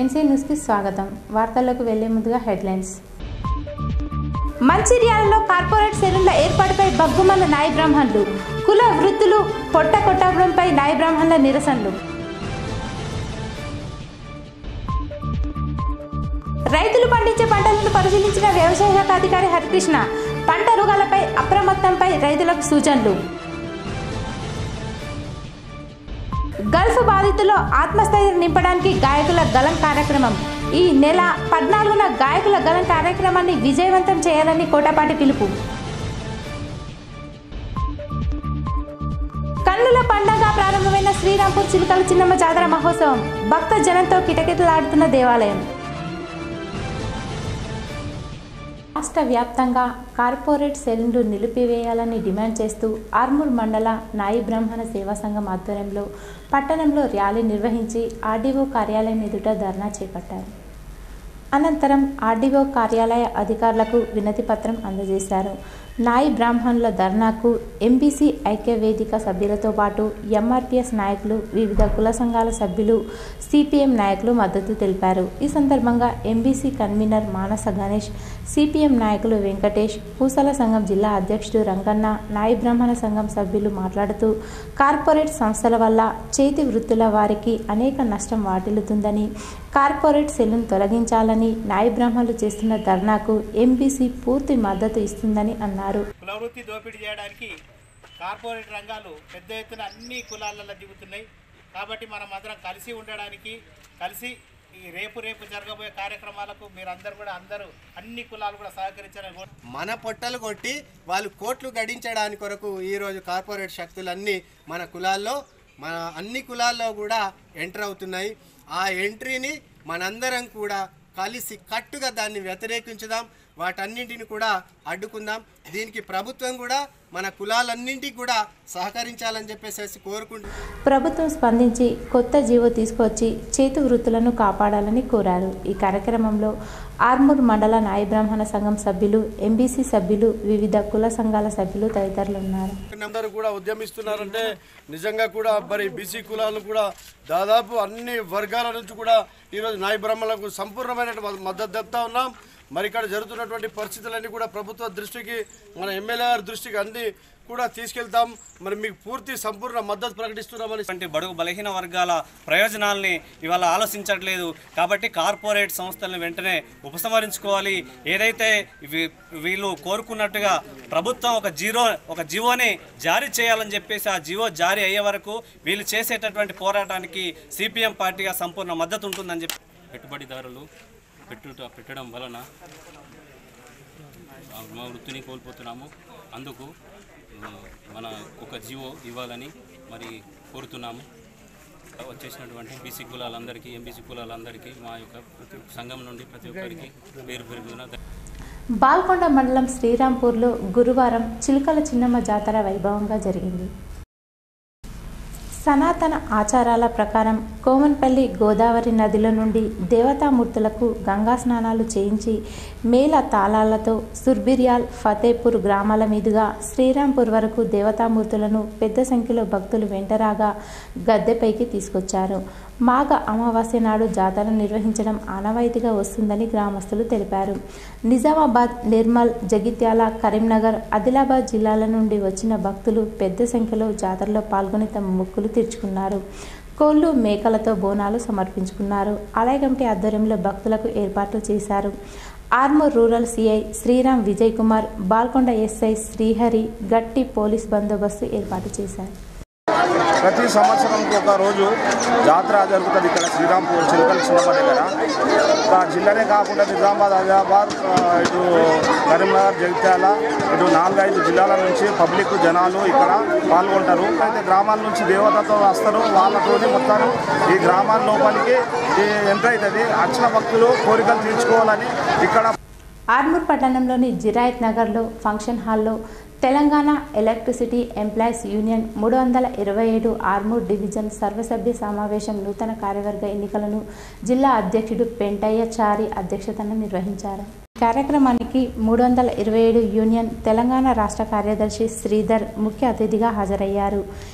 NC న్యూస్కి స్వాగతం వార్తల్లోకి వెళ్లే ముందుగా హెడ్లైన్స్ మంచిర్యాలలో కార్పొరేట్ సెలూన్ల ఏర్పాటుపై బగ్గుమన్న నాయ బ్రాహ్మణులు కుల వృత్తులు పొట్ట కొట్టడంపై నాయ బ్రాహ్మణుల నిరసనలు రైతులు పండించే పంటలను పరిశీలించిన వ్యవసాయ శాఖ అధికారి హరికృష్ణ పంట రోగాలపై అప్రమత్తంపై రైతులకు సూచనలు గల్ఫ్ బాధితుల్లో ఆత్మస్థైర్యం నింపడానికి గాయకుల గలం కార్యక్రమం ఈ నెల పద్నాలుగున గాయకుల గలం కార్యక్రమాన్ని విజయవంతం చేయాలని కోటపాటి పిలుపు కన్నుల పండగ ప్రారంభమైన శ్రీరాంపూర్ చిలుకల చిన్నమ్మ జాతర మహోత్సవం భక్త జనంతో కిటకిటలాడుతున్న దేవాలయం రాష్ట్ర వ్యాప్తంగా కార్పొరేట్ సెల్లు నిలిపివేయాలని డిమాండ్ చేస్తూ ఆర్మూర్ మండల నాయి బ్రాహ్మణ సేవా సంఘం ఆధ్వర్యంలో పట్టణంలో ర్యాలీ నిర్వహించి ఆర్డీఓ కార్యాలయం ఎదుట ధర్నా చేపట్టారు అనంతరం ఆర్డీఓ కార్యాలయ అధికారులకు వినతి పత్రం అందజేశారు నాయి బ్రాహ్మణుల ధర్నాకు ఎంబీసీ ఐక్య వేదిక సభ్యులతో పాటు ఎంఆర్పిఎస్ నాయకులు వివిధ కుల సంఘాల సభ్యులు సిపిఎం నాయకులు మద్దతు తెలిపారు ఈ సందర్భంగా MBC convener Manasa Ganesh CPM నాయకులు వెంకటేష్ పూసల సంఘం జిల్లా అధ్యక్షుడు రంగన్న నాయి బ్రాహ్మణ సంఘం సభ్యులు మాట్లాడుతూ కార్పొరేట్ సంస్థల వల్ల చేతి వృత్తుల వారికి అనేక నష్టం వాటిల్లుతుందని కార్పొరేట్ సెల్లును తొలగించాలని నాయి బ్రాహ్మణులు చేస్తున్న ధర్నాకు ఎంబీసీ పూర్తి మద్దతు ఇస్తుందని అన్నారు కులవృత్తి దోపిడీ చేయడానికి కార్పొరేట్ రంగాలు పెద్ద ఎత్తున అన్ని కులాలలో దిగుతున్నాయి కాబట్టి మనం అందరం కలిసి ఉండడానికి కలిసి ఈ రేపు రేపు జరగబోయే కార్యక్రమాలకు మీరందరూ కూడా అందరూ అన్ని కులాలు కూడా సహకరించాలని కోరు- మన పొట్టలు కొట్టి వాళ్ళు కోట్లు గడించడానికి కొరకు ఈరోజు కార్పొరేట్ శక్తులన్నీ మన కులాల్లో మన అన్ని కులాల్లో కూడా ఎంటర్ అవుతున్నాయి ఆ ఎంట్రీని మనందరం కూడా కలిసి కట్టుగా దాన్ని వ్యతిరేకించుదాం వాటన్నింటిని కూడా అడ్డుకుందాం దీనికి ప్రభుత్వం కూడా మన కులాలన్నింటికి కూడా సహకరించాలని చెప్పేసి కోరుకుంటున్నాం ప్రభుత్వం స్పందించి కొత్త జీవో తీసుకొచ్చి చేతి వృత్తులను కాపాడాలని కోరారు ఈ కార్యక్రమంలో ఆర్మూర్ మండల నాయ బ్రాహ్మణ సంఘం సభ్యులు ఎంబీసీ సభ్యులు వివిధ కుల సంఘాల సభ్యులు తదితరులు ఉన్నారు అందరూ కూడా ఉద్యమిస్తున్నారంటే నిజంగా కూడా మరి బీసీ కులాలు కూడా దాదాపు అన్ని వర్గాల నుంచి కూడా ఈరోజు నాయ బ్రహ్మలకు సంపూర్ణమైన మద్దతు తెలుపుతా ఉన్నాం మరి ఇక్కడ జరుగుతున్నటువంటి పరిస్థితులన్నీ కూడా ప్రభుత్వ దృష్టికి మన ఎమ్మెల్యే గారి దృష్టికి అన్ని కూడా తీసుకెళ్తాం మరి మీకు పూర్తి సంపూర్ణ మద్దతు ప్రకటిస్తున్నామని వంటి బడుగు బలహీన వర్గాల ప్రయోజనాల్ని ఇవాళ ఆలోచించట్లేదు కాబట్టి కార్పొరేట్ సంస్థలను వెంటనే ఉపసంహరించుకోవాలి ఏదైతే వీ- వీళ్ళు కోరుకున్నట్టుగా ప్రభుత్వం ఒక జీరో ఒక జీవోని జారీ చేయాలని చెప్పేసి ఆ జీవో జారీ అయ్యే వరకు వీళ్ళు చేసేటటువంటి పోరాటానికి సిపిఎం పార్టీగా సంపూర్ణ మద్దతు ఉంటుందని చెప్పి పెట్టుబడిదారులు పెట్టుట పెట్టడం వలన ఆ, మా వృత్తిని కోల్పోతున్నాము అందుకు ఆ, మన ఒక జీవో ఇవ్వాలని మరి కోరుతున్నాము వచ్చేసినటువంటి బీసీ కులాలందరికీ ఎంబీసీ కులాలందరికీ మా యొక్క ప్రతి సంఘం నుండి ప్రతి ఒక్కరికి పేరు పెరుగుతున్న బాల్కొండ మండలం శ్రీరాంపూర్లో గురువారం చిలుకల చిన్నమ్మ జాతర వైభవంగా జరిగింది సనాతన ఆచారాల ప్రకారం కోమన్పల్లి గోదావరి నదిలో నుండి దేవతామూర్తులకు గంగా స్నానాలు చేయించి మేళ తాళాలతో సుర్బిర్యాల్ ఫతేపూర్ గ్రామాల మీదుగా శ్రీరాంపూర్ వరకు దేవతామూర్తులను పెద్ద సంఖ్యలో భక్తులు వెంటరాగా గద్దెపైకి తీసుకొచ్చారు మాఘ అమావాస్య నాడు జాతర నిర్వహించడం ఆనవాయితీగా వస్తుందని గ్రామస్తులు తెలిపారు నిజామాబాద్ నిర్మల్ జగిత్యాల కరీంనగర్ ఆదిలాబాద్ జిల్లాల నుండి వచ్చిన భక్తులు పెద్ద సంఖ్యలో జాతరలో పాల్గొని తమ మొక్కులు తీర్చుకున్నారు కోళ్లు మేకలతో బోనాలు సమర్పించుకున్నారు ఆలయ కమిటీ ఆధ్వర్యంలో భక్తులకు ఏర్పాట్లు చేశారు Armoor rural CI Sriram Vijay Kumar Balkonda SI Srihari గట్టి పోలీస్ బందోబస్తు ఏర్పాటు చేశారు ప్రతి సంవత్సరంకి ఒక రోజు జాతర జరుగుతుంది ఇక్కడ శ్రీరాంపూర్ చిలుకల చిన్నమ్మ దగ్గర ఒక జిల్లానే కాకుండా నిజామాబాద్ ఆదిలాబాద్ ఆ, ఇటు కరీంనగర్ జగిత్యాల ఇటు నాలుగైదు జిల్లాల నుంచి పబ్లిక్ జనాలు ఇక్కడ పాల్గొంటారు అయితే గ్రామాల నుంచి దేవతతో వస్తారు వాళ్ళతోని మొత్తం ఈ గ్రామాల లోపలికి ఈ ఎంటర్ అవుతుంది వచ్చిన భక్తులు కోరికలు తీర్చుకోవాలని ఇక్కడ ఆర్మూర్ పట్టణంలోని జిరాయత్ నగర్లో ఫంక్షన్ హాల్లో తెలంగాణ ఎలక్ట్రిసిటీ ఎంప్లాయీస్ యూనియన్ మూడు వందల ఇరవై ఏడు ఆర్మూర్ డివిజన్ సర్వసభ్య సమావేశం నూతన కార్యవర్గ ఎన్నికలను జిల్లా అధ్యక్షుడు పెంటయ్య చారి అధ్యక్షతన నిర్వహించారు ఈ కార్యక్రమానికి మూడు వందల ఇరవై ఏడు యూనియన్ తెలంగాణ రాష్ట్ర కార్యదర్శి శ్రీధర్ ముఖ్య అతిథిగా హాజరయ్యారు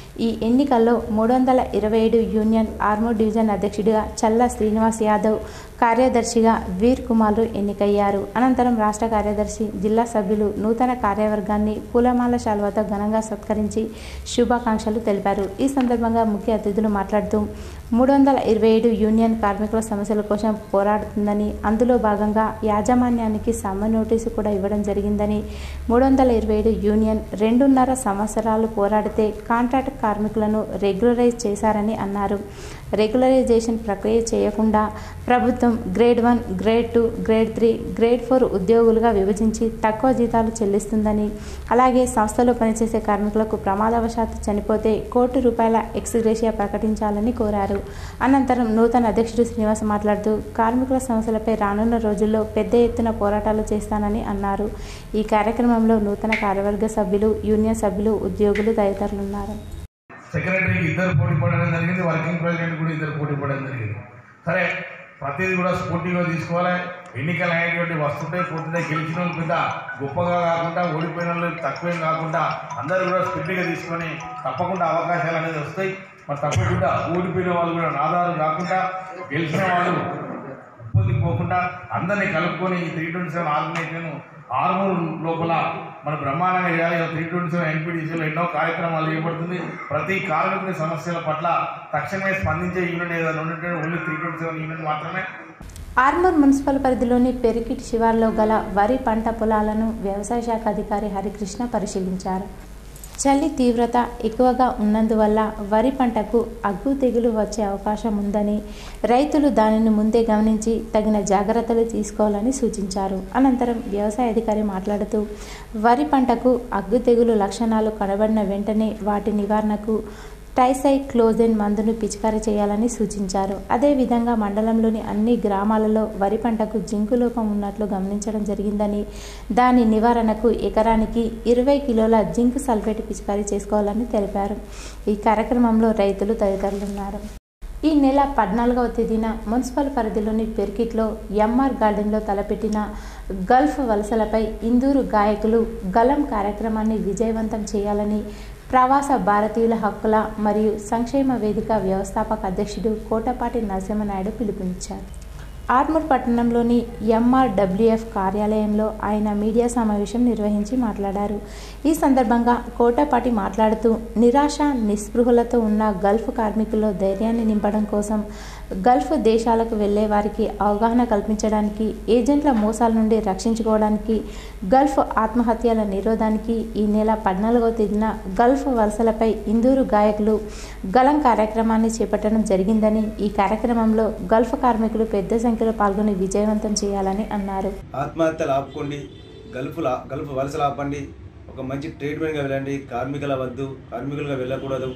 ఈ ఎన్నికల్లో మూడు వందల ఇరవై ఏడు యూనియన్ ఆర్మూర్ డివిజన్ అధ్యక్షుడిగా చల్లా శ్రీనివాస్ యాదవ్ కార్యదర్శిగా వీర్ కుమార్లు ఎన్నికయ్యారు అనంతరం రాష్ట్ర కార్యదర్శి జిల్లా సభ్యులు నూతన కార్యవర్గాన్ని పూలమాల శాల్వతో ఘనంగా సత్కరించి శుభాకాంక్షలు తెలిపారు ఈ సందర్భంగా ముఖ్య అతిథులు మాట్లాడుతూ మూడు వందల ఇరవై ఏడు యూనియన్ కార్మికుల సమస్యల కోసం పోరాడుతుందని అందులో భాగంగా యాజమాన్యానికి సమ్మె నోటీసు కూడా ఇవ్వడం జరిగిందని మూడు వందల ఇరవై ఏడు యూనియన్ రెండున్నర సంవత్సరాలు పోరాడితే కాంట్రాక్ట్ కార్మికులను రెగ్యులరైజ్ చేశారని అన్నారు రెగ్యులరైజేషన్ ప్రక్రియ చేయకుండా ప్రభుత్వం grade one grade two grade three grade four ఉద్యోగులుగా విభజించి తక్కువ జీతాలు చెల్లిస్తుందని అలాగే సంస్థలో పనిచేసే కార్మికులకు ప్రమాదవశాత్తు చనిపోతే కోటి రూపాయల ఎక్స్గ్రేషియా ప్రకటించాలని కోరారు అనంతరం నూతన అధ్యక్షుడు శ్రీనివాస్ మాట్లాడుతూ కార్మికుల సమస్యలపై రానున్న రోజుల్లో పెద్ద ఎత్తున పోరాటాలు చేస్తానని అన్నారు ఈ కార్యక్రమంలో నూతన కార్యవర్గ సభ్యులు యూనియన్ సభ్యులు ఉద్యోగులు తదితరులు ఉన్నారు సెక్రటరీకి ఇద్దరు పోటీ పడడం జరిగింది వర్కింగ్ ప్రెసిడెంట్ కూడా ఇద్దరు పోటీ పడడం జరిగింది సరే ప్రతిదీ కూడా స్ఫూర్తిగా తీసుకోవాలి ఎన్నికలు అనేటువంటి వస్తుంటాయి పోతుంటాయి గెలిచిన వాళ్ళు పెద్ద గొప్పగా కాకుండా ఓడిపోయిన వాళ్ళు తక్కువేం కాకుండా అందరూ కూడా స్ఫూర్తిగా తీసుకొని తప్పకుండా అవకాశాలు అనేది వస్తాయి మరి తప్పకుండా ఓడిపోయిన వాళ్ళు కూడా నాదారు కాకుండా గెలిచిన వాళ్ళు ఇబ్బంది పోకుండా అందరినీ కలుపుకొని ఈ three twenty seven organisation Armoor లోపల మన బ్రహ్మాండంగా చేయాలి త్రీ ట్వంటీ సెవెన్ ఎన్పీటీసీలో ఎన్నో కార్యక్రమాలు చేయబడుతుంది ప్రతి కార్మికుని సమస్యల పట్ల తక్షణమే స్పందించే యూనియన్ ఏదైనా ఉన్నట్టు only three twenty seven union మాత్రమే ఆర్మూర్ మున్సిపల్ పరిధిలోని పెరికిట్ శివార్లో గల వరి పంట పొలాలను వ్యవసాయ శాఖ అధికారి హరికృష్ణ పరిశీలించారు చలి తీవ్రత ఎక్కువగా ఉన్నందువల్ల వరి పంటకు అగ్గు తెగులు వచ్చే అవకాశం ఉందని రైతులు దానిని ముందే గమనించి తగిన జాగ్రత్తలు తీసుకోవాలని సూచించారు అనంతరం వ్యవసాయ అధికారి మాట్లాడుతూ వరి పంటకు అగ్గు తెగులు లక్షణాలు కనబడిన వెంటనే వాటి నివారణకు ట్రైసైక్లోజెన్ మందును పిచికారీ చేయాలని సూచించారు అదేవిధంగా మండలంలోని అన్ని గ్రామాలలో వరి పంటకు జింకు లోపం ఉన్నట్లు గమనించడం జరిగిందని దాని నివారణకు ఎకరానికి ఇరవై కిలోల జింక్ సల్ఫేట్ పిచికారీ చేసుకోవాలని తెలిపారు ఈ కార్యక్రమంలో రైతులు తదితరులు ఉన్నారు ఈ నెల పద్నాలుగవ తేదీన మున్సిపల్ పరిధిలోని పెర్కిట్లో ఎంఆర్ గార్డెన్లో తలపెట్టిన గల్ఫ్ వలసలపై ఇందూరు గాయకులు గలం కార్యక్రమాన్ని విజయవంతం చేయాలని ప్రవాస భారతీయుల హక్కుల మరియు సంక్షేమ వేదిక వ్యవస్థాపక అధ్యక్షుడు కోటపాటి నరసింహనాయుడు పిలుపునిచ్చారు ఆర్మూర్ పట్టణంలోని ఎంఆర్డబ్ల్యూఎఫ్ కార్యాలయంలో ఆయన మీడియా సమావేశం నిర్వహించి మాట్లాడారు ఈ సందర్భంగా కోటపాటి మాట్లాడుతూ నిరాశ నిస్పృహలతో ఉన్న గల్ఫ్ కార్మికుల్లో ధైర్యాన్ని నింపడం కోసం గల్ఫ్ దేశాలకు వెళ్లే వారికి అవగాహన కల్పించడానికి ఏజెంట్ల మోసాల నుండి రక్షించుకోవడానికి గల్ఫ్ ఆత్మహత్యల నిరోధానికి ఈ నెల పద్నాలుగవ తేదీన గల్ఫ్ వలసలపై ఇందూరు గాయకులు గలం కార్యక్రమాన్ని చేపట్టడం జరిగిందని ఈ కార్యక్రమంలో గల్ఫ్ కార్మికులు పెద్ద సంఖ్యలో పాల్గొని విజయవంతం చేయాలని అన్నారు ఆత్మహత్యలు ఆపుకోండి గల్ఫ్ల గల్ఫ్ వలసలు ఆపండి ఒక మంచి ట్రీట్మెంట్గా వెళ్ళండి కార్మికుల వద్దు కార్మికులుగా వెళ్ళకూడదు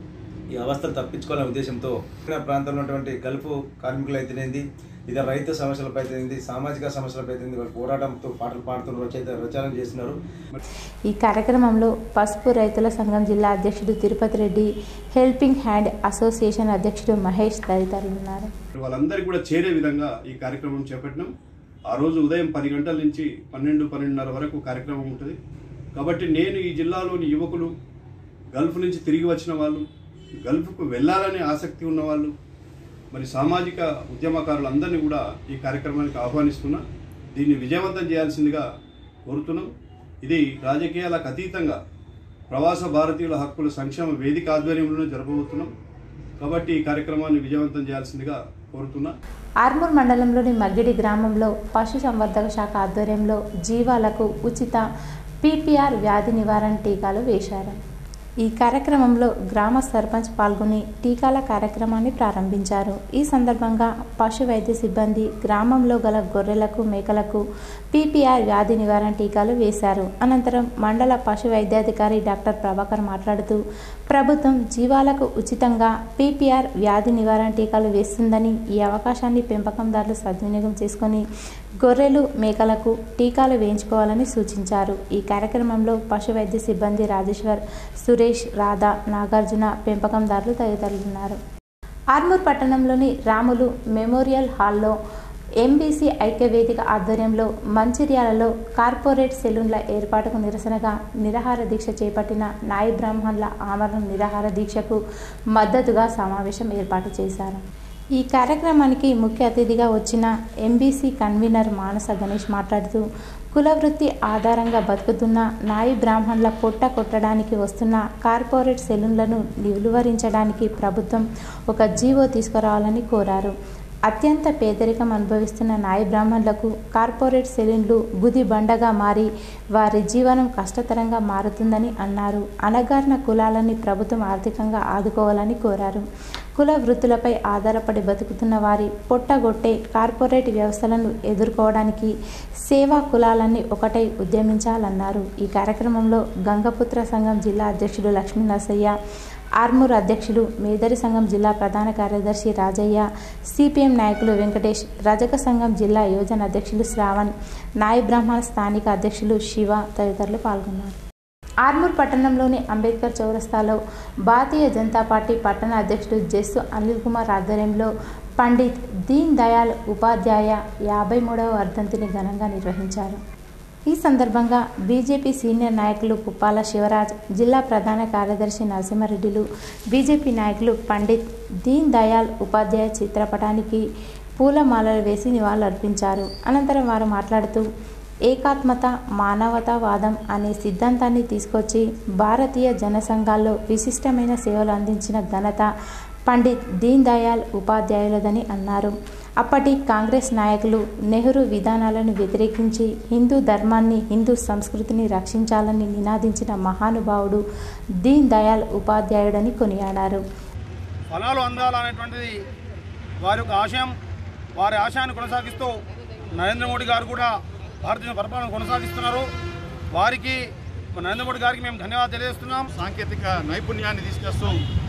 ఈ అవస్థలు తప్పించుకోవాలనే ఉద్దేశంతో గ్రామీణ ప్రాంతంలో ఉన్నటువంటి గల్ఫ్ కార్మికులు అయితేనేది ఇతర రైతు సమస్యలపై అయితేనేది సామాజిక సమస్యలపై అయితేనేది వాళ్ళు పోరాటంతో పాటలు పాడుతున్నారు రచయిత రచన చేస్తున్నారు ఈ కార్యక్రమంలో పసుపు రైతుల సంఘం జిల్లా అధ్యక్షుడు Tirupati Reddy helping hand association అధ్యక్షుడు మహేష్ తదితరులు ఉన్నారు వాళ్ళందరికీ కూడా చేరే విధంగా ఈ కార్యక్రమం చేపట్టినాం ఆ రోజు ఉదయం పది గంటల నుంచి పన్నెండు పన్నెండున్నర వరకు కార్యక్రమం ఉంటుంది కాబట్టి నేను ఈ జిల్లాలోని యువకులు గల్ఫ్ నుంచి తిరిగి వచ్చిన వాళ్ళు గల్ఫ్కు వెళ్ళాలనే ఆసక్తి ఉన్న వాళ్ళు మరి సామాజిక ఉద్యమకారులందరినీ కూడా ఈ కార్యక్రమానికి ఆహ్వానిస్తున్నా దీన్ని విజయవంతం చేయాల్సిందిగా కోరుతున్నాం ఇది రాజకీయాలకు అతీతంగా ప్రవాస భారతీయుల హక్కుల సంక్షేమ వేదిక ఆధ్వర్యంలోనే జరపబోతున్నాం కాబట్టి ఈ కార్యక్రమాన్ని విజయవంతం చేయాల్సిందిగా కోరుతున్నా ఆర్మూర్ మండలంలోని మగ్గిడి గ్రామంలో పశు సంవర్ధక శాఖ ఆధ్వర్యంలో జీవాలకు ఉచిత పీపీఆర్ వ్యాధి నివారణ టీకాలు వేశారు ఈ కార్యక్రమంలో గ్రామ సర్పంచ్ పాల్గొని టీకాల కార్యక్రమాన్ని ప్రారంభించారు ఈ సందర్భంగా పశు వైద్య సిబ్బంది గ్రామంలో గల గొర్రెలకు మేకలకు పీపీఆర్ వ్యాధి నివారణ టీకాలు వేశారు అనంతరం మండల పశు వైద్యాధికారి డాక్టర్ ప్రభాకర్ మాట్లాడుతూ ప్రభుత్వం జీవాలకు ఉచితంగా పీపీఆర్ వ్యాధి నివారణ టీకాలు వేస్తుందని ఈ అవకాశాన్ని పెంపకందారులు సద్వినియోగం చేసుకొని గొర్రెలు మేకలకు టీకాలు వేయించుకోవాలని సూచించారు ఈ కార్యక్రమంలో పశు వైద్య సిబ్బంది రాజేశ్వర్ సురేష్ రాధా నాగార్జున పెంపకందారులు తదితరులు ఉన్నారు ఆర్మూర్ పట్టణంలోని రాములు మెమోరియల్ హాల్లో ఎంబీసీ ఐక్యవేదిక ఆధ్వర్యంలో మంచిర్యాలలో కార్పొరేట్ సెలూన్ల ఏర్పాటుకు నిరసనగా నిరాహార దీక్ష చేపట్టిన నాయి బ్రాహ్మణుల ఆమరణ నిరాహార దీక్షకు మద్దతుగా సమావేశం ఏర్పాటు చేశారు ఈ కార్యక్రమానికి ముఖ్య అతిథిగా వచ్చిన ఎంబీసీ కన్వీనర్ మానస గణేష్ మాట్లాడుతూ కుల వృత్తి ఆధారంగా బతుకుతున్న నాయి బ్రాహ్మణుల పొట్ట కొట్టడానికి వస్తున్న కార్పొరేట్ సెలూన్లను నిలువరించడానికి ప్రభుత్వం ఒక జీవో తీసుకురావాలని కోరారు అత్యంత పేదరికం అనుభవిస్తున్న నాయి బ్రాహ్మణులకు కార్పొరేట్ సెలూన్లు గుది బండగా మారి వారి జీవనం కష్టతరంగా మారుతుందని అన్నారు అనగారిన కులాలని ప్రభుత్వం ఆర్థికంగా ఆదుకోవాలని కోరారు కుల వృత్తులపై ఆధారపడి బతుకుతున్న వారి పొట్టగొట్టే కార్పొరేట్ వ్యవస్థలను ఎదుర్కోవడానికి సేవా కులాలన్నీ ఒకటై ఉద్యమించాలన్నారు ఈ కార్యక్రమంలో గంగపుత్ర సంఘం జిల్లా అధ్యక్షుడు లక్ష్మీ నరసయ్య ఆర్మూర్ అధ్యక్షులు మేదరి సంఘం జిల్లా ప్రధాన కార్యదర్శి రాజయ్య సిపిఎం నాయకులు వెంకటేష్ రజక సంఘం జిల్లా యోజన అధ్యక్షులు శ్రావణ్ నాయ బ్రాహ్మణ స్థానిక అధ్యక్షులు శివ తదితరులు పాల్గొన్నారు ఆర్మూర్ పట్టణంలోని అంబేద్కర్ చౌరస్తాలో భారతీయ జనతా పార్టీ పట్టణ అధ్యక్షుడు జస్సు అనిల్ కుమార్ ఆధ్వర్యంలో పండిత్ దీన్ దయాళ్ ఉపాధ్యాయ యాభై మూడవ వర్ధంతిని ఘనంగా నిర్వహించారు ఈ సందర్భంగా బీజేపీ సీనియర్ నాయకులు పుప్పాల శివరాజ్ జిల్లా ప్రధాన కార్యదర్శి నరసింహారెడ్డిలు బీజేపీ నాయకులు పండిత్ దీన్ దయాళ్ ఉపాధ్యాయ చిత్రపటానికి పూలమాలలు వేసి నివాళులర్పించారు అనంతరం వారు మాట్లాడుతూ ఏకాత్మత మానవతావాదం అనే సిద్ధాంతాన్ని తీసుకొచ్చి భారతీయ జనసంఘాల్లో విశిష్టమైన సేవలు అందించిన ఘనత పండిత్ దీన్ దయాళ్ ఉపాధ్యాయులదని అన్నారు అప్పటి కాంగ్రెస్ నాయకులు నెహ్రూ విధానాలను వ్యతిరేకించి హిందూ ధర్మాన్ని హిందూ సంస్కృతిని రక్షించాలని నినాదించిన మహానుభావుడు దీన్ దయాళ్ ఉపాధ్యాయుడని కొనియాడారు ఫలాలు అందాలనేటువంటిది వారి యొక్క ఆశయం వారి ఆశయాన్ని కొనసాగిస్తూ నరేంద్ర మోడీ గారు కూడా భారతీయ పరిపాలన కొనసాగిస్తున్నారు వారికి నరేంద్ర మోడీ గారికి మేము ధన్యవాదాలు తెలియజేస్తున్నాం సాంకేతిక నైపుణ్యాన్ని తీసుకొస్తూ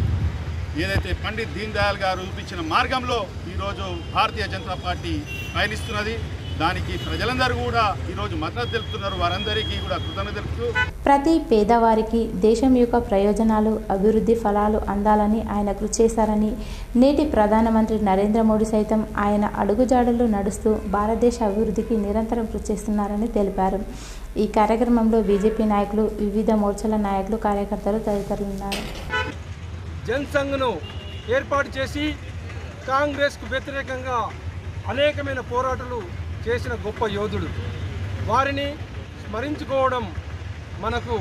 ఏదైతే పండిత్ దీన్ దయాళ్ గారు చూపించిన మార్గంలో ఈరోజు భారతీయ జనతా పార్టీ పయనిస్తున్నది దానికి ప్రజలందరూ కూడా ఈరోజు మద్దతు తెలుపుతున్నారు వారందరికీ కూడా కృతజ్ఞత తెలుపుతూ ప్రతి పేదవారికి దేశం యొక్క ప్రయోజనాలు అభివృద్ధి ఫలాలు అందాలని ఆయన కృషి చేశారని నేటి ప్రధానమంత్రి నరేంద్ర మోడీ సైతం ఆయన అడుగుజాడల్లో నడుస్తూ భారతదేశ అభివృద్ధికి నిరంతరం కృషి చేస్తున్నారని తెలిపారు ఈ కార్యక్రమంలో బీజేపీ నాయకులు వివిధ మోర్చాల నాయకులు కార్యకర్తలు తదితరులు ఉన్నారు జనసంఘ్ను ఏర్పాటు చేసి కాంగ్రెస్కు వ్యతిరేకంగా అనేకమైన పోరాటాలు చేసిన గొప్ప యోధుడు వారిని స్మరించుకోవడం మనకు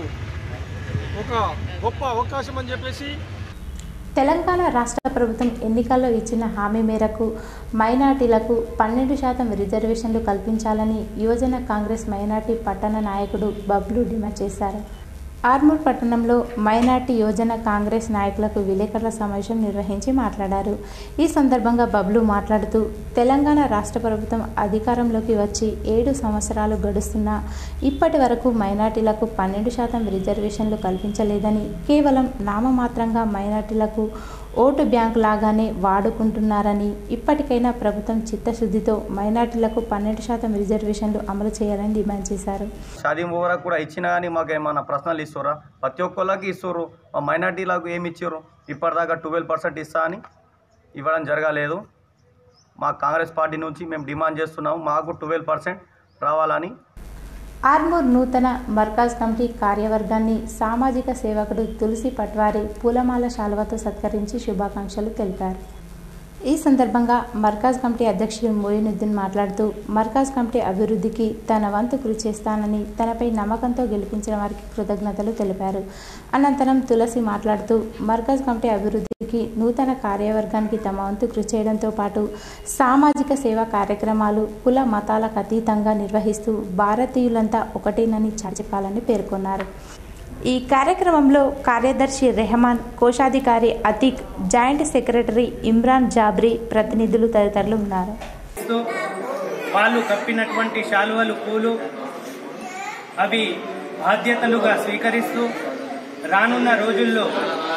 ఒక గొప్ప అవకాశం అని చెప్పేసి తెలంగాణ రాష్ట్ర ప్రభుత్వం ఎన్నికల్లో ఇచ్చిన హామీ మేరకు మైనార్టీలకు పన్నెండు శాతం రిజర్వేషన్లు కల్పించాలని యువజన కాంగ్రెస్ మైనార్టీ పట్టణ నాయకుడు బబ్లు డిమాండ్ చేశారు ఆర్మూర్ పట్టణంలో మైనార్టీ యోజన కాంగ్రెస్ నాయకులకు విలేకరుల సమావేశం నిర్వహించి మాట్లాడారు ఈ సందర్భంగా బబ్లు మాట్లాడుతూ తెలంగాణ రాష్ట్ర ప్రభుత్వం అధికారంలోకి వచ్చి ఏడు సంవత్సరాలు గడుస్తున్నా ఇప్పటి వరకు మైనార్టీలకు పన్నెండు శాతం రిజర్వేషన్లు కల్పించలేదని కేవలం నామమాత్రంగా మైనార్టీలకు ఓటు బ్యాంకు లాగానే వాడుకుంటున్నారని ఇప్పటికైనా ప్రభుత్వం చిత్తశుద్ధితో మైనార్టీలకు పన్నెండు శాతం రిజర్వేషన్లు అమలు చేయాలని డిమాండ్ చేశారు షాదీ ముబారక్ కూడా ఇచ్చినా కానీ మాకు ఏమన్నా ప్రశ్నలు ఇస్తారా ప్రతి ఒక్కళ్ళకి ఇస్తారు మా మైనార్టీలకు ఏమి ఇచ్చారు ఇప్పటిదాకా ట్వెల్వ్ పర్సెంట్ ఇస్తా అని ఇవ్వడం జరగలేదు మా కాంగ్రెస్ పార్టీ నుంచి మేము డిమాండ్ చేస్తున్నాము మాకు ట్వెల్వ్ పర్సెంట్ రావాలని ఆర్మూర్ నూతన మర్కాజ్ కమిటీ కార్యవర్గాన్ని సామాజిక సేవకుడు తులసి పట్వారి పూలమాల శాలువతో సత్కరించి శుభాకాంక్షలు తెలిపారు ఈ సందర్భంగా మర్కాజ్ కమిటీ అధ్యక్షుడు మోయినుద్దీన్ మాట్లాడుతూ మర్కాజ్ కమిటీ అభివృద్ధికి తన వంతు కృషి చేస్తానని తనపై నమ్మకంతో గెలిపించిన వారికి కృతజ్ఞతలు తెలిపారు అనంతరం తులసి మాట్లాడుతూ మర్కాజ్ కమిటీ అభివృద్ధికి నూతన కార్యవర్గానికి తమ వంతు కృషి చేయడంతో పాటు సామాజిక సేవా కార్యక్రమాలు కుల మతాలకు అతీతంగా నిర్వహిస్తూ భారతీయులంతా ఒకటేనని చాటిపాలని పేర్కొన్నారు ఈ కార్యక్రమంలో కార్యదర్శి రెహమాన్ కోశాధికారి అతీక్ జాయింట్ సెక్రటరీ ఇమ్రాన్ జాబ్రీ ప్రతినిధులు తదితరులు ఉన్నారు వాళ్ళు కప్పినటువంటి శాలువలు పూలు అవి బాధ్యతలుగా స్వీకరిస్తూ రానున్న రోజుల్లో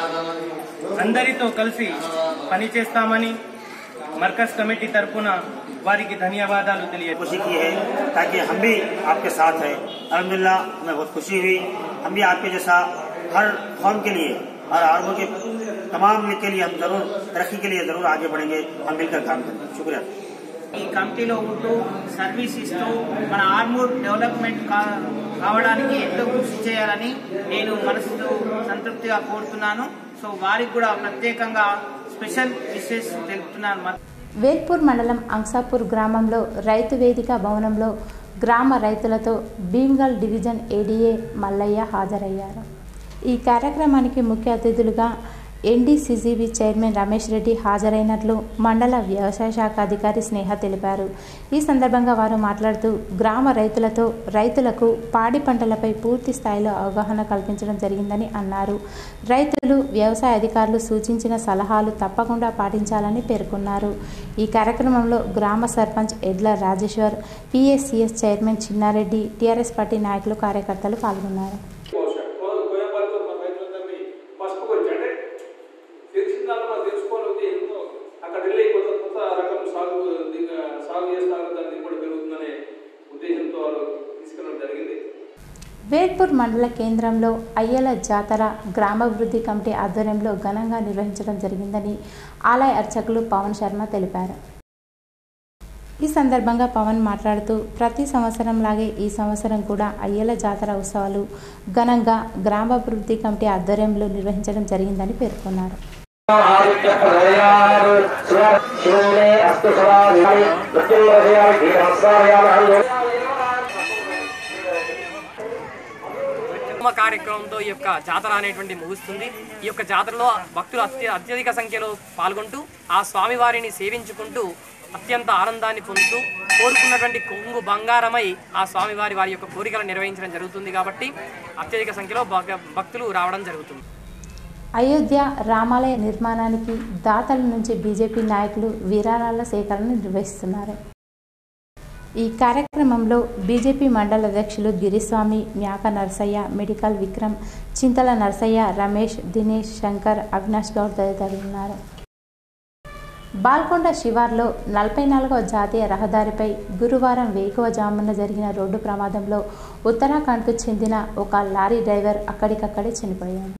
అందరితో కలిసి పనిచేస్తామని మర్కజ్ కమిటీ తరఫున వారికి ధన్యవాదాలు తెలియ खुशी की है ताकि हम भी आपके साथ हैं अलहमदिल्ला हमें बहुत खुशी हुई हम भी आपके जैसा हर कौम के लिए हर आर्मों के तमाम के लिए हम जरूर तरक्की के लिए जरूर आगे बढ़ेंगे हम मिलकर काम करेंगे शुक्रिया ఈ కమిటీలో ఉంటూ సర్వీస్ ఇస్తూ మన ఆర్మూర్ డెవలప్మెంట్ కా- కావడానికి ఎంతో కృషి చేయాలని నేను మనసుతో సంతృప్తిగా కోరుతున్నాను సో వారికి కూడా ప్రత్యేకంగా స్పెషల్ విషెస్ తెలుపుతున్నాను వేల్పూర్ మండలం అంసాపూర్ గ్రామంలో రైతు వేదిక భవనంలో గ్రామ రైతులతో భీమ్గల్ డివిజన్ ఏడీఏ మల్లయ్య హాజరయ్యారు ఈ కార్యక్రమానికి ముఖ్య అతిథులుగా ఎన్డీసీజీబీ చైర్మన్ రమేష్ రెడ్డి హాజరైనట్లు మండల వ్యవసాయ శాఖ అధికారి స్నేహ తెలిపారు ఈ సందర్భంగా వారు మాట్లాడుతూ గ్రామ రైతులతో రైతులకు పాడి పంటలపై పూర్తి స్థాయిలో అవగాహన కల్పించడం జరిగిందని అన్నారు రైతులు వ్యవసాయ అధికారులు సూచించిన సలహాలు తప్పకుండా పాటించాలని పేర్కొన్నారు ఈ కార్యక్రమంలో గ్రామ sarpanch Edla Rajeshwar PSCS chairman Chinnareddy TRS party నాయకులు కార్యకర్తలు పాల్గొన్నారు పసుపు గురించి అంటే తెలిసిన దాంట్లో మనం తెలుసుకోవాలి ఉద్దేశంతో అక్కడ వెళ్ళి కొత్త కొత్త రకం సాగు దిగ- సాగు చేస్తారు దాని దిగుబడి పెరుగుతుందనే ఉద్దేశంతో వాళ్ళు తీసుకెళ్ళడం జరిగింది వేల్పూర్ మండల కేంద్రంలో అయ్యల జాతర గ్రామాభివృద్ధి కమిటీ ఆధ్వర్యంలో ఘనంగా నిర్వహించడం జరిగిందని ఆలయ అర్చకులు పవన్ శర్మ తెలిపారు ఈ సందర్భంగా పవన్ మాట్లాడుతూ ప్రతి సంవత్సరంలాగే ఈ సంవత్సరం కూడా అయ్యల జాతర ఉత్సవాలు ఘనంగా గ్రామాభివృద్ధి కమిటీ ఆధ్వర్యంలో నిర్వహించడం జరిగిందని పేర్కొన్నారు హోమ కార్యక్రమంతో ఈ యొక్క జాతర అనేటువంటి ముగుస్తుంది ఈ యొక్క జాతరలో భక్తులు అత్య అత్యధిక సంఖ్యలో పాల్గొంటూ ఆ స్వామివారిని సేవించుకుంటూ అత్యంత ఆనందాన్ని పొందుతూ కోరుకున్నటువంటి కొంగు బంగారమై ఆ స్వామివారి వారి యొక్క కోరికలు నిర్వహించడం జరుగుతుంది కాబట్టి అత్యధిక సంఖ్యలో భగ- భక్తులు రావడం జరుగుతుంది అయోధ్య రామాలయ నిర్మాణానికి దాతల నుంచి బీజేపీ నాయకులు విరాళాల సేకరణ నిర్వహిస్తున్నారు ఈ కార్యక్రమంలో బీజేపీ మండల అధ్యక్షులు గిరిస్వామి మ్యాక నరసయ్య మెడికల్ విక్రమ్ చింతల నరసయ్య రమేష్ దినేష్ శంకర్ అవినాష్ గౌడ్ తదితరులు ఉన్నారు బాల్కొండ శివార్లో నలభై నాలుగవ జాతీయ రహదారిపై గురువారం వేకువజామున జరిగిన రోడ్డు ప్రమాదంలో ఉత్తరాఖండ్కు చెందిన ఒక లారీ డ్రైవర్ అక్కడికక్కడే చనిపోయాడు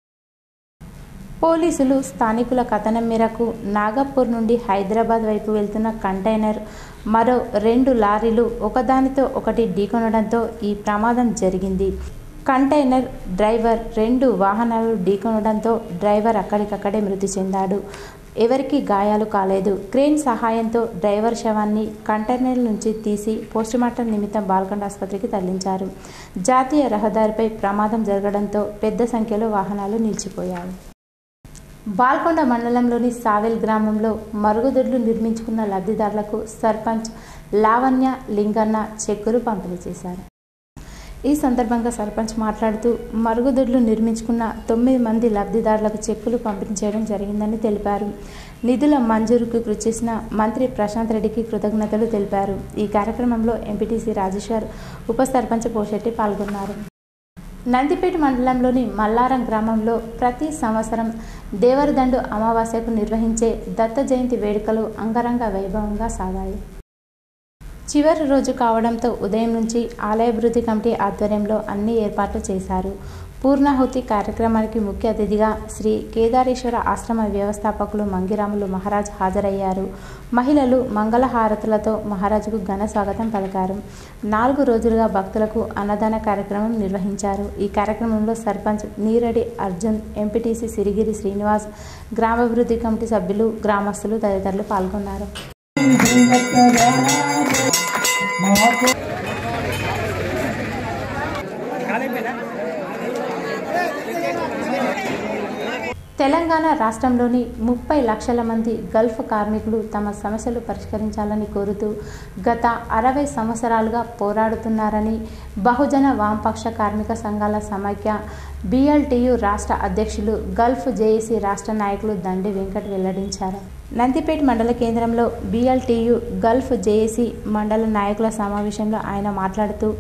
పోలీసులు స్థానికుల కథనం మేరకు నాగపూర్ నుండి హైదరాబాద్ వైపు వెళ్తున్న కంటైనర్ మరో రెండు లారీలు ఒకదానితో ఒకటి ఢీకొనడంతో ఈ ప్రమాదం జరిగింది కంటైనర్ డ్రైవర్ రెండు వాహనాలు ఢీకొనడంతో డ్రైవర్ అక్కడికక్కడే మృతి చెందాడు ఎవరికీ గాయాలు కాలేదు క్రేన్ సహాయంతో డ్రైవర్ శవాన్ని కంటైనర్ నుంచి తీసి పోస్టుమార్టం నిమిత్తం బాల్కొండ ఆసుపత్రికి తరలించారు జాతీయ రహదారిపై ప్రమాదం జరగడంతో పెద్ద సంఖ్యలో వాహనాలు నిలిచిపోయాయి బాల్కొండ మండలంలోని సావెల్ గ్రామంలో మరుగుదొడ్లు నిర్మించుకున్న లబ్ధిదారులకు సర్పంచ్ లావణ్య లింగన్న చెక్కులు పంపిణీ చేశారు ఈ సందర్భంగా సర్పంచ్ మాట్లాడుతూ మరుగుదొడ్లు నిర్మించుకున్న తొమ్మిది మంది లబ్ధిదారులకు చెక్కులు పంపిణీ చేయడం జరిగిందని తెలిపారు నిధుల మంజూరుకు కృషి చేసిన మంత్రి ప్రశాంత్ రెడ్డికి కృతజ్ఞతలు తెలిపారు ఈ కార్యక్రమంలో ఎంపీటీసీ రాజేశ్వర్ ఉప సర్పంచ్ పోషెట్టి పాల్గొన్నారు నందిపేట మండలంలోని మల్లారం గ్రామంలో ప్రతి సంవత్సరం దేవరదండు అమావాస్యకు నిర్వహించే దత్త జయంతి వేడుకలు అంగరంగ వైభవంగా సాగాయి చివరి రోజు కావడంతో ఉదయం నుంచి ఆలయాభివృద్ధి కమిటీ ఆధ్వర్యంలో అన్ని ఏర్పాట్లు చేశారు పూర్ణాహుతి కార్యక్రమానికి ముఖ్య అతిథిగా శ్రీ కేదారేశ్వర ఆశ్రమ వ్యవస్థాపకులు మంగిరాములు మహారాజ్ హాజరయ్యారు మహిళలు మంగళహారతులతో మహారాజుకు ఘన స్వాగతం పలికారు నాలుగు రోజులుగా భక్తులకు అన్నదాన కార్యక్రమం నిర్వహించారు ఈ కార్యక్రమంలో సర్పంచ్ నీరడి అర్జున్ ఎంపీటీసీ సిరిగిరి శ్రీనివాస్ గ్రామాభివృద్ధి కమిటీ సభ్యులు గ్రామస్తులు తదితరులు పాల్గొన్నారు తెలంగాణ రాష్ట్రంలోని ముప్పై లక్షల మంది గల్ఫ్ కార్మికులు తమ సమస్యలు పరిష్కరించాలని కోరుతూ గత అరవై సంవత్సరాలుగా పోరాడుతున్నారని బహుజన వామపక్ష కార్మిక సంఘాల సమైక్య బిఎల్టీయు రాష్ట్ర అధ్యక్షులు గల్ఫ్ జేఏసీ రాష్ట్ర నాయకులు దండి వెంకట్ వెల్లడించారు నందిపేట మండల కేంద్రంలో బిఎల్టీయు గల్ఫ్ జేఏసీ మండల నాయకుల సమావేశంలో ఆయన మాట్లాడుతూ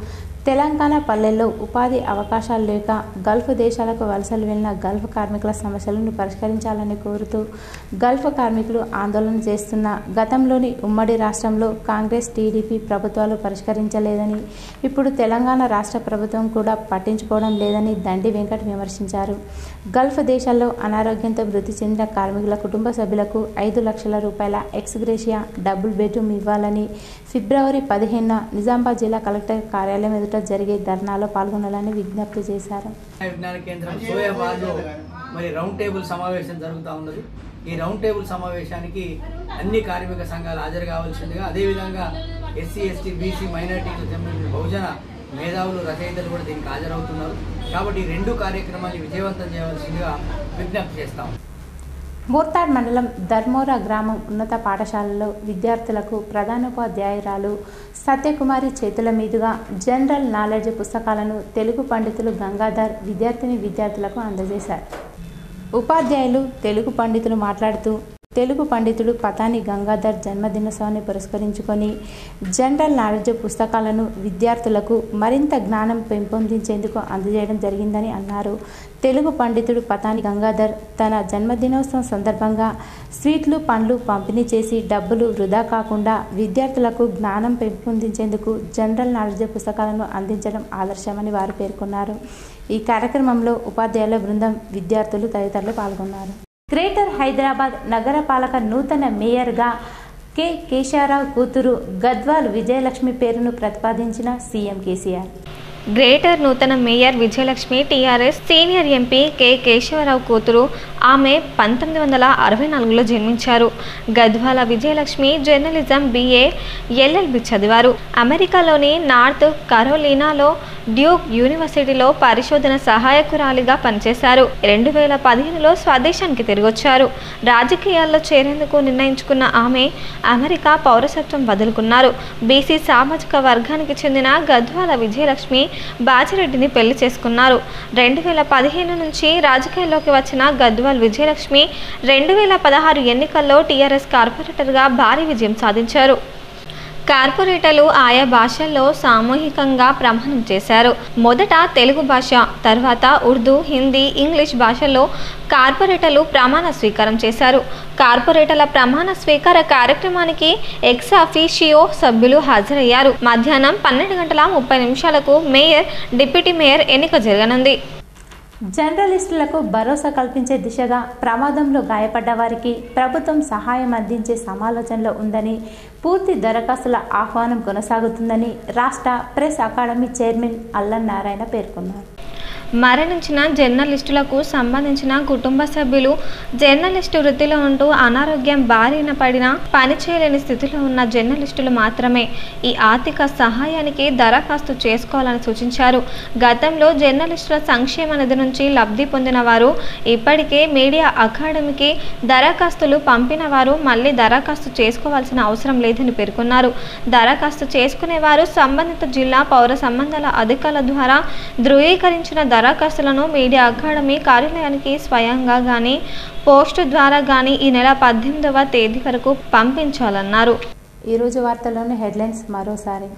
తెలంగాణ పల్లెల్లో ఉపాధి అవకాశాలు లేక గల్ఫ్ దేశాలకు వలసలు వెళ్లిన గల్ఫ్ కార్మికుల సమస్యలను పరిష్కరించాలని కోరుతూ గల్ఫ్ కార్మికులు ఆందోళన చేస్తున్న గతంలోని ఉమ్మడి రాష్ట్రంలో కాంగ్రెస్ టీడీపీ ప్రభుత్వాలు పరిష్కరించలేదని ఇప్పుడు తెలంగాణ రాష్ట్ర ప్రభుత్వం కూడా పట్టించుకోవడం లేదని దండి వెంకట్ విమర్శించారు గల్ఫ్ దేశాల్లో అనారోగ్యంతో మృతి చెందిన కార్మికుల కుటుంబ సభ్యులకు ఐదు లక్షల రూపాయల ఎక్స్గ్రేషియా డబుల్ బెడ్రూమ్ ఇవ్వాలని ఫిబ్రవరి పదిహేనున నిజామాబాద్ జిల్లా కలెక్టర్ కార్యాలయం ఎదుట జరిగే ధర్నాలో పాల్గొనాలని విజ్ఞప్తి చేశారు విజ్ఞాన కేంద్రం సోయాబాద్లో మరి రౌండ్ టేబుల్ సమావేశం జరుగుతూ ఉన్నది ఈ రౌండ్ టేబుల్ సమావేశానికి అన్ని కార్మిక సంఘాలు హాజరు కావాల్సిందిగా అదేవిధంగా ఎస్సీ ఎస్టీ బీసీ మైనార్టీలకు సంబంధించిన బహుజన మేధావులు రచయితలు కూడా దీనికి హాజరవుతున్నారు కాబట్టి ఈ రెండు కార్యక్రమాలు విజయవంతం చేయవలసిందిగా విజ్ఞప్తి చేస్తాం మోర్తాడ్ మండలం ధర్మోరా గ్రామం ఉన్నత పాఠశాలలో విద్యార్థులకు ప్రధానోపాధ్యాయురాలు సత్యకుమారి చేతుల మీదుగా జనరల్ నాలెడ్జ్ పుస్తకాలను తెలుగు పండితులు గంగాధర్ విద్యార్థిని విద్యార్థులకు అందజేశారు ఉపాధ్యాయులు తెలుగు పండితులు మాట్లాడుతూ తెలుగు పండితుడు పతాని గంగాధర్ జన్మదినోత్సవాన్ని పురస్కరించుకొని జనరల్ నాలెడ్జ్ పుస్తకాలను విద్యార్థులకు మరింత జ్ఞానం పెంపొందించేందుకు అందజేయడం జరిగిందని అన్నారు తెలుగు పండితుడు పతాని గంగాధర్ తన జన్మదినోత్సవం సందర్భంగా స్వీట్లు పండ్లు పంపిణీ చేసి డబ్బులు వృధా కాకుండా విద్యార్థులకు జ్ఞానం పెంపొందించేందుకు జనరల్ నాలెడ్జ్ పుస్తకాలను అందించడం ఆదర్శమని వారు పేర్కొన్నారు ఈ కార్యక్రమంలో ఉపాధ్యాయుల బృందం విద్యార్థులు తదితరులు పాల్గొన్నారు గ్రేటర్ హైదరాబాద్ నగరపాలక నూతన మేయర్గా కె కేశవరావు కూతురు గద్వాల్ విజయలక్ష్మి పేరును ప్రతిపాదించిన సీఎం కేసీఆర్ గ్రేటర్ నూతన mayor Vijayalakshmi TRS senior MP K Keshava Rao కూతురు ఆమె పంతొమ్మిది వందల అరవై నాలుగులో జన్మించారు Gadwal Vijayalakshmi journalism BA LLB చదివారు అమెరికాలోని నార్త్ కరోలినాలో డ్యూక్ యూనివర్సిటీలో పరిశోధన సహాయకురాలిగా పనిచేశారు రెండు వేల పదిహేనులో స్వదేశానికి తిరిగొచ్చారు రాజకీయాల్లో చేరేందుకు నిర్ణయించుకున్న ఆమె అమెరికా పౌరసత్వం వదులుకున్నారు బీసీ సామాజిక వర్గానికి చెందిన గద్వాల విజయలక్ష్మి బాజిరెడ్డిని పెళ్లి చేసుకున్నారు రెండు వేల పదిహేను నుంచి రాజకీయాల్లోకి వచ్చిన గద్వాల్ విజయలక్ష్మి రెండు వేల పదహారు ఎన్నికల్లో టీఆర్ఎస్ కార్పొరేటర్గా భారీ విజయం సాధించారు కార్పొరేటర్లు ఆయా భాషల్లో సామూహికంగా ప్రమాణం చేశారు మొదట తెలుగు భాష తర్వాత ఉర్దూ హిందీ ఇంగ్లీష్ భాషల్లో కార్పొరేటర్లు ప్రమాణ స్వీకారం చేశారు కార్పొరేటర్ల ప్రమాణ స్వీకార కార్యక్రమానికి ఎక్స్ అఫీషియో సభ్యులు హాజరయ్యారు మధ్యాహ్నం పన్నెండు గంటల ముప్పై నిమిషాలకు మేయర్ డిప్యూటీ మేయర్ ఎన్నిక జరగనుంది జర్నలిస్టులకు భరోసా కల్పించే దిశగా ప్రమాదంలో గాయపడ్డ వారికి ప్రభుత్వం సహాయం అందించే సమాలోచనలో ఉందని పూర్తి దరఖాస్తుల ఆహ్వానం కొనసాగుతుందని రాష్ట్ర press academy chairman Allam Narayana పేర్కొన్నారు మరణించిన జర్నలిస్టులకు సంబంధించిన కుటుంబ సభ్యులు జర్నలిస్టు వృత్తిలో ఉంటూ అనారోగ్యం బారిన పడిన పని చేయలేని స్థితిలో ఉన్న జర్నలిస్టులు మాత్రమే ఈ ఆర్థిక సహాయానికి దరఖాస్తు చేసుకోవాలని సూచించారు గతంలో జర్నలిస్టుల సంక్షేమ నిధి నుంచి లబ్ధి పొందిన వారు ఇప్పటికే మీడియా అకాడమీకి దరఖాస్తులు పంపిన వారు మళ్ళీ దరఖాస్తు చేసుకోవాల్సిన అవసరం లేదని పేర్కొన్నారు దరఖాస్తు చేసుకునే వారు సంబంధిత జిల్లా పౌర సంబంధాల అధికారుల ద్వారా ధృవీకరించిన దరఖాస్తులను మీడియా అకాడమీ కార్యాలయానికి స్వయంగా కానీ పోస్టు ద్వారా కానీ ఈ నెల పద్దెనిమిదవ తేదీ వరకు పంపించాలన్నారు ఈరోజు వార్తల్లోని హెడ్లైన్స్ మరోసారి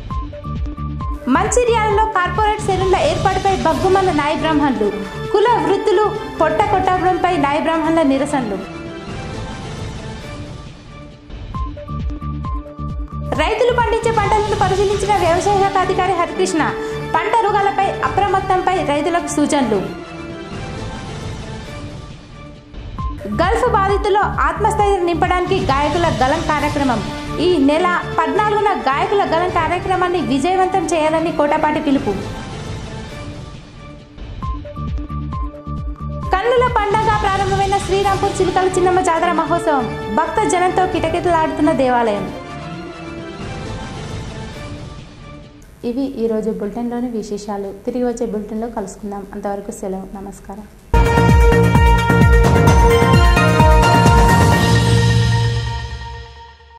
మంచిర్యాలలో కార్పొరేట్ సెలూన్ల ఏర్పాటుపై బగ్గుమన్న నాయ బ్రాహ్మణులు కుల వృత్తులు పొట్ట కొట్టడంపై నాయ బ్రాహ్మణుల నిరసనలు రైతులు పండించే పంటలను పరిశీలించిన వ్యవసాయ శాఖ అధికారి హరికృష్ణ పంట రోగాలపై అప్రమత్తంపై రైతులకు సూచనలు గల్ఫ్ బాధితుల్లో ఆత్మస్థైర్యం నింపడానికి గాయకుల గలం కార్యక్రమం ఈ నెల పద్నాలుగున గాయకుల గలం కార్యక్రమాన్ని విజయవంతం చేయాలని కోటపాటి పిలుపు కన్నుల పండగ ప్రారంభమైన శ్రీరాంపూర్ చిలుకల చిన్నమ్మ జాతర మహోత్సవం భక్త జనంతో కిటకిటలాడుతున్న దేవాలయం ఇవి ఈరోజు బులెటిన్లోని విశేషాలు తిరిగి వచ్చే బులెటిన్లో కలుసుకుందాం అంతవరకు సెలవు నమస్కారం